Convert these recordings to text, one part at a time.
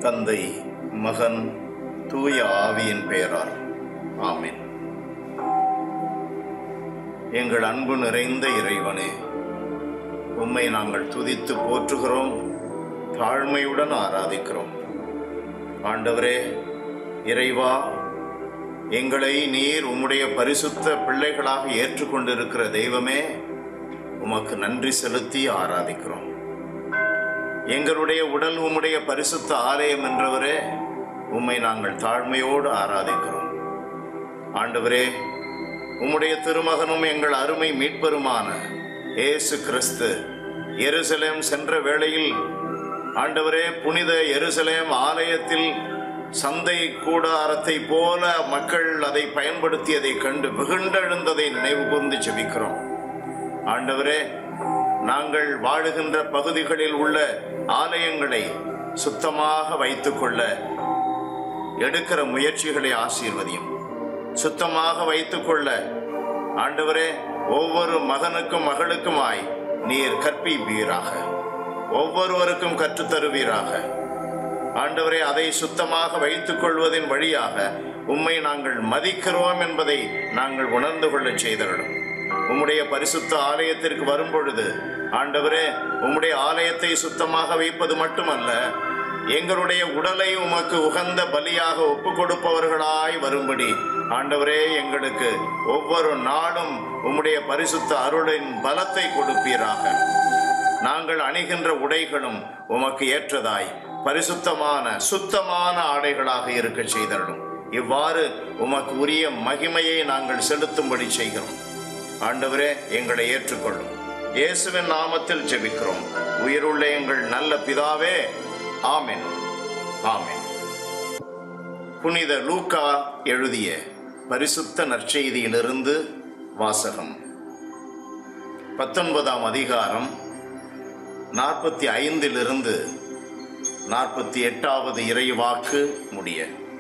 தந்தை மகன் தூய ஆவியின் பெயரால் ஆமென் எங்கள் அன்பு நிறைந்த இறைவனே உம்மை நாங்கள் துதித்து போற்றுகிறோம் தாழ்மையுடன் ஆராதிக்கிறோம் ஆண்டவரே இறைவா எங்களை நீர் உம்முடைய பரிசுத்த பிள்ளைகளாக ஏற்றுக்கொண்டிருக்கிற தெய்வமே உமக்கு நன்றி செலுத்தி ஆராதிக்கிறோம் எங்களுடைய உடல் உம்முடைய பரிசுத்த ஆலயம் என்றவரே உம்மை நாங்கள் தாழ்மையோடு ஆராதிக்கிறோம் ஆண்டவரே உம்முடைய திருமகனும் எங்கள் அருமை மீட்பெருமான இயேசு கிறிஸ்து எருசலேம் சென்ற வேளையில் ஆண்டவரே புனித எருசலேம் ஆலயத்தில் சந்தை கூடாரத்தை போல மக்கள் அதை பயன்படுத்தியதை கண்டு வெகுண்டெழுந்ததை நினைவு கூர்ந்து ஜெபிக்கிறோம் ஆண்டவரே நாங்கள் வாழுகின்ற பகுதிகளில் உள்ள ஆலயங்களை சுத்தமாக வைத்துக்கொள்ள எடுக்கிற முயற்சிகளை ஆசீர்வதியும் சுத்தமாக வைத்துக்கொள்ள ஆண்டவரே ஒவ்வொரு மகனுக்கும் மகளுக்குமாய் நீர் கற்பிப்பீராக ஒவ்வொருவருக்கும் கற்றுத்தருவீராக ஆண்டவரே அதை சுத்தமாக வைத்துக் கொள்வதன் வழியாக உம்மை நாங்கள் மதிக்கிறோம் என்பதை நாங்கள் உணர்ந்து கொள்ளச் செய்தருளும் உம்முடைய பரிசுத்த ஆலயத்திற்கு வரும்பொழுது ஆண்டவரே உம்முடைய ஆலயத்தை சுத்தமாக வைப்பது மட்டுமல்ல எங்களுடைய உடலை உமக்கு உகந்த பலியாக ஒப்பு கொடுப்பவர்களாய் வரும்படி ஆண்டவரே எங்களுக்கு ஒவ்வொரு நாளும் உம்முடைய பரிசுத்த அருளின் பலத்தை கொடுப்பீராக நாங்கள் அணிகின்ற உடைகளும் உமக்கு ஏற்றதாய் பரிசுத்தமான சுத்தமான ஆடைகளாக இருக்க செய்தருளும் இவ்வாறு உமக்கு உரிய மகிமையை நாங்கள் செலுத்தும்படி செய்கிறோம் ஆண்டவரே எங்களை ஏற்றுக்கொள்ளும் இயேசுவின் நாமத்தில் ஜெபிக்கிறோம் உயிருள்ள எங்கள் நல்ல பிதாவே ஆமென் ஆமென் புனித லூக்கா எழுதிய பரிசுத்த நற்செய்தியிலிருந்து வாசகம் பத்தொன்பதாம் அதிகாரம் நாற்பத்தி ஐந்திலிருந்து நாற்பத்தி எட்டாவது இறைவாக்கு முடிய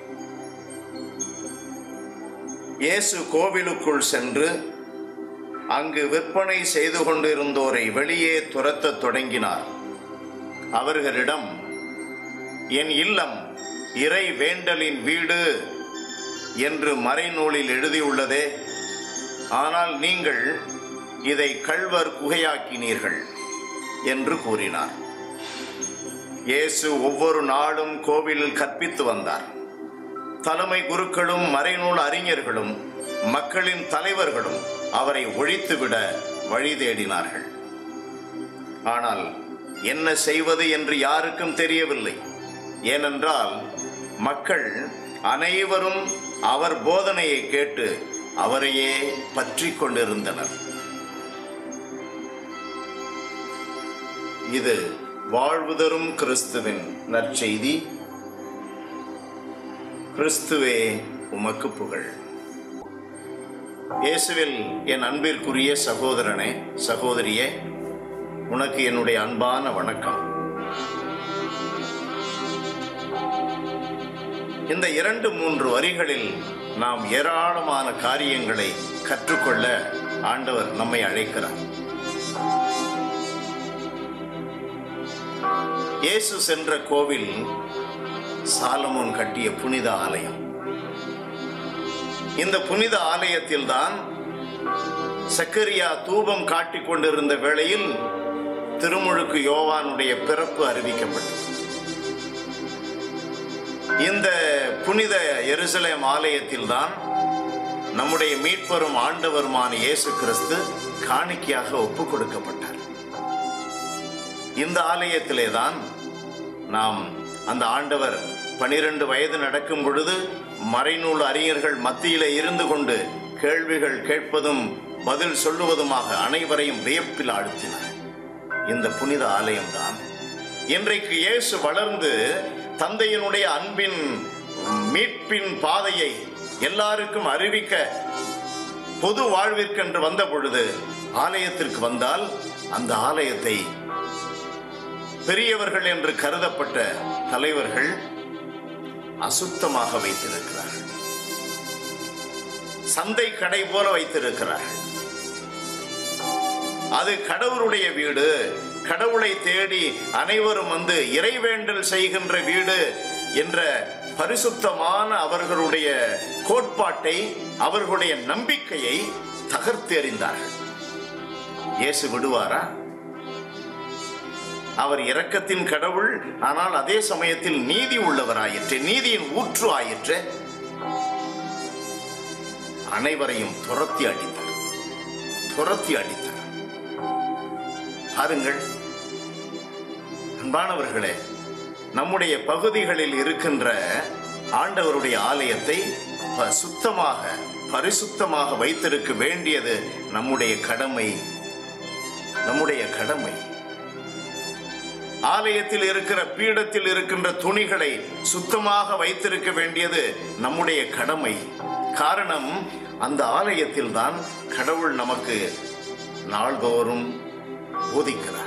இயேசு கோவிலுக்குள் சென்று அங்கு விற்பனை செய்து கொண்டிருந்தோரை வெளியே துரத்தத் தொடங்கினார் அவர்களிடம் என் இல்லம் இறை வேண்டலின் வீடு என்று மறைநூலில் எழுதியுள்ளதே ஆனால் நீங்கள் இதை கள்வர் குகையாக்கினீர்கள் என்று கூறினார் இயேசு ஒவ்வொரு நாளும் கோவிலில் கற்பித்து வந்தார் தலைமை குருக்களும் மறைநூல் அறிஞர்களும் மக்களின் தலைவர்களும் அவரை ஒழித்துவிட வழி தேடினார்கள் ஆனால் என்ன செய்வது என்று யாருக்கும் தெரியவில்லை ஏனென்றால் மக்கள் அனைவரும் அவர் போதனையை கேட்டு அவரையே பற்றி கொண்டிருந்தனர் இது வாழ்வு தரும் கிறிஸ்துவின் நற்செய்தி கிறிஸ்துவே உமக்கு புகழ் இயேசுவில் என் அன்பிற்குரிய சகோதரனே சகோதரியே உனக்கு என்னுடைய அன்பான வணக்கம் இந்த இரண்டு மூன்று வரிகளில் நாம் ஏராளமான காரியங்களை கற்றுக்கொள்ள ஆண்டவர் நம்மை அழைக்கிறார் இயேசு சென்ற கோவில் சாலமோன் கட்டிய புனித ஆலயம் இந்த புனித ஆலயத்தில்தான் சக்கரியா தூபம் காட்டிக் கொண்டிருந்த வேளையில் திருமுழுக்கு யோவானுடைய பிறப்பு அறிவிக்கப்பட்டது இந்த புனித எருசலேம் ஆலயத்தில்தான் நம்முடைய மீட்பரும் ஆண்டவருமான இயேசு கிறிஸ்து காணிக்கையாக ஒப்பு கொடுக்கப்பட்டார் இந்த ஆலயத்திலே தான் நாம் அந்த ஆண்டவர் பனிரெண்டு வயது நடக்கும் பொழுது மறைநூல் அறிஞர்கள் மத்தியிலே இருந்து கொண்டு கேள்விகள் கேட்பதும் பதில் சொல்லுவதுமாக அனைவரையும் வியப்பில் ஆழ்த்தினார் இந்த புனித ஆலயம்தான் இன்றைக்கு இயேசு வளர்ந்து தந்தையினுடைய அன்பின் மீட்பின் பாதையை எல்லாருக்கும் அறிவிக்க பொது வாழ்விற்கென்று வந்த பொழுது ஆலயத்திற்கு வந்தால் அந்த ஆலயத்தை பெரியவர்கள் என்று கருதப்பட்ட தலைவர்கள் அசுத்தமாக வைத்திருக்கிறார்கள் சந்தை கடை போல வைத்திருக்கிறார்கள் அது கடவுளுடைய வீடு கடவுளை தேடி அனைவரும் வந்து இறைவேண்டல் செய்கின்ற வீடு என்ற பரிசுத்தமான அவர்களுடைய கோட்பாட்டை அவர்களுடைய நம்பிக்கையை தகர்த்து எறிந்தார்கள் இயேசு விடுவாரா அவர் இரக்கத்தின் கடவுள் ஆனால் அதே சமயத்தில் நீதி உள்ளவராயிற்று நீதியின் ஊற்று ஆயிற்று அனைவரையும் துரத்தி அடித்தார் துரத்தி அடித்தார் பாருங்கள் அன்பானவர்களே நம்முடைய பகுதிகளில் இருக்கின்ற ஆண்டவருடைய ஆலயத்தை ப- சுத்தமாக பரிசுத்தமாக வைத்திருக்க வேண்டியது நம்முடைய கடமை நம்முடைய கடமை ஆலயத்தில் இருக்கிற பீடத்தில் இருக்கின்ற துணிகளை சுத்தமாக வைத்திருக்க வேண்டியது நம்முடைய கடமை காரணம் அந்த ஆலயத்தில் தான் கடவுள் நமக்கு நாள்தோறும் போதிக்கிறார்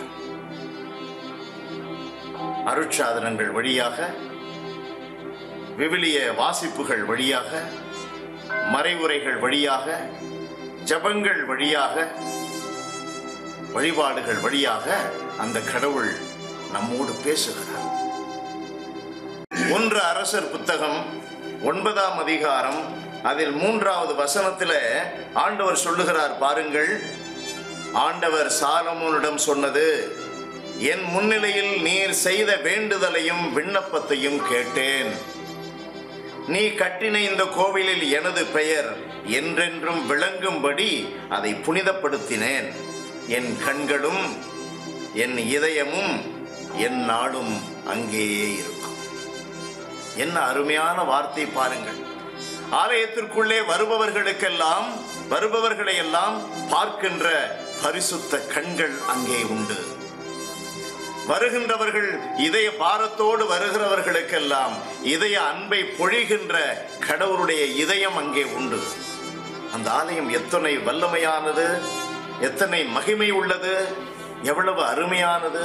அருட்சாதனங்கள் வழியாக விவிலிய வாசிப்புகள் வழியாக மறைவுரைகள் வழியாக ஜபங்கள் வழியாக வழிபாடுகள் வழியாக அந்த கடவுள் நம்மோடு பேசுகிறார் ஒன்று அரசர் புத்தகம் ஒன்பதாம் அதிகாரம் அதில் மூன்றாவது வசனத்தில் ஆண்டவர் சொல்லுகிறார் பாருங்கள் ஆண்டவர் சாலமோனிடம் சொன்னது என் முன்னிலையில் நீர் செய்த வேண்டுதலையும் விண்ணப்பத்தையும் கேட்டேன் நீ கட்டின இந்த கோவிலில் எனது பெயர் என்றென்றும் விளங்கும்படி அதை புனிதப்படுத்தினேன் என் கண்களும் என் இதயமும் என் நாடும் அங்கேயே இருக்கும் என்ன அருமையான வார்த்தை பாருங்கள் ஆலயத்திற்குள்ளே வருபவர்களுக்கெல்லாம் வருபவர்களை எல்லாம் பார்க்கின்ற பரிசுத்த கண்கள் அங்கே உண்டு வருகின்றவர்கள் இதய பாரத்தோடு வருகிறவர்களுக்கெல்லாம் இதய அன்பை பொழிகின்ற கடவுளுடைய இதயம் அங்கே உண்டு அந்த ஆலயம் எத்தனை வல்லமையானது எத்தனை மகிமை உள்ளது எவ்வளவு அருமையானது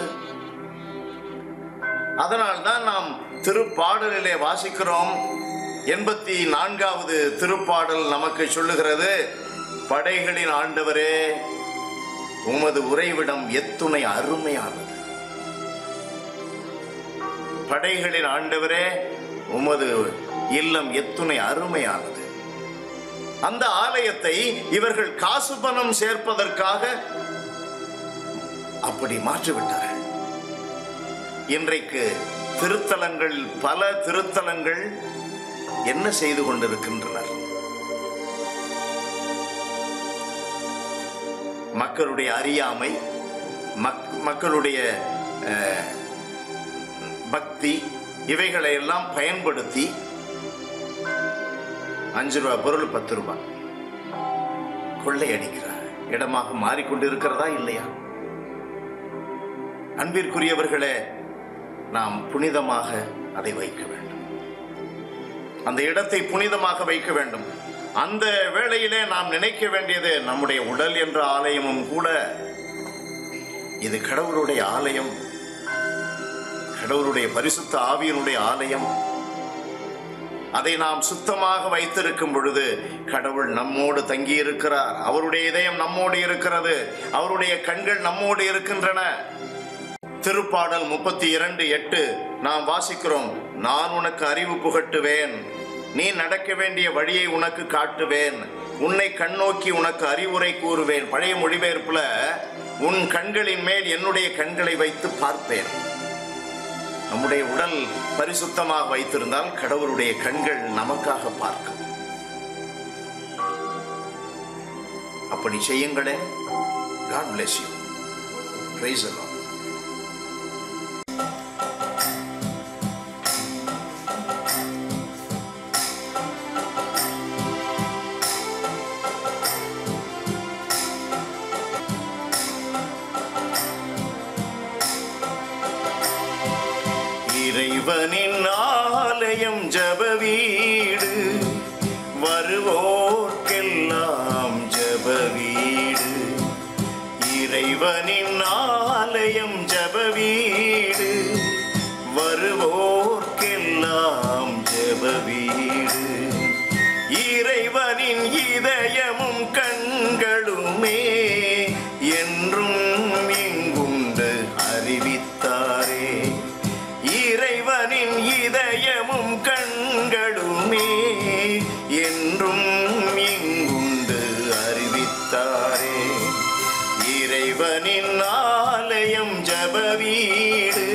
அதனால்தான் நாம் திருப்பாடலிலே வாசிக்கிறோம் எண்பத்தி நான்காவது திருப்பாடல் நமக்கு சொல்லுகிறது படைகளின் ஆண்டவரே உமது உறைவிடம் எத்துணை அருமையானது படைகளின் ஆண்டவரே உமது இல்லம் எத்துணை அருமையானது அந்த ஆலயத்தை இவர்கள் காசு பணம் சேர்ப்பதற்காக அப்படி மாற்றிவிட்டார்கள் இன்றைக்கு திருத்தலங்கள் பல திருத்தலங்கள் என்ன செய்து கொண்டிருக்கின்றனர் மக்களுடைய அறியாமை மக்- மக்களுடைய அஹ், பக்தி இவைகளை எல்லாம் பயன்படுத்தி அஞ்சு ரூபா பொருள் பத்து ரூபாய் கொள்ளையடிக்கிறார் இடமாக மாறிக்கொண்டிருக்கிறதா இல்லையா அன்பிற்குரியவர்களே நாம் புனிதமாக அதை வைக்க வேண்டும் அந்த இடத்தை புனிதமாக வைக்க வேண்டும் அந்த வேளையிலே நாம் நினைக்க வேண்டியது நம்முடைய உடல் என்ற ஆலயமும் கூட இது கடவுளுடைய ஆலயம் கடவுளுடைய பரிசுத்த ஆவியினுடைய ஆலயம் அதை நாம் சுத்தமாக வைத்திருக்கும் பொழுது கடவுள் நம்மோடு தங்கி இருக்கிறார் அவருடைய இதயம் நம்மோடு இருக்கிறது அவருடைய கண்கள் நம்மோடு இருக்கின்றன திருப்பாடல் முப்பத்தி இரண்டு எட்டு நாம் வாசிக்கிறோம் நான் உனக்கு அறிவு புகட்டுவேன் நீ நடக்க வேண்டிய வழியை உனக்கு காட்டுவேன் உன்னை கண்ணோக்கி உனக்கு அறிவுரை கூறுவேன் பழைய மொழிபெயர்ப்புல உன் கண்களின் மேல் என்னுடைய கண்களை வைத்து பார்ப்பேன் நம்முடைய உடல் பரிசுத்தமாக வைத்திருந்தால் கடவுளுடைய கண்கள் நமக்காக பார்க்கும் அப்படி செய்யுங்களேன் God bless you praise the Lord இறைவனின் ஆலயம் ஜப வீடு வருவோர்க்கெல்லாம் ஜப வீடு இறைவனின் ஆலயம் ஜப வீடு வருவோர்க்கெல்லாம் ஜப வீடு இறைவனின் இதயமும் கண்களுமே என்றும் இங்குண்டு ஆலயம் ஜப வீடு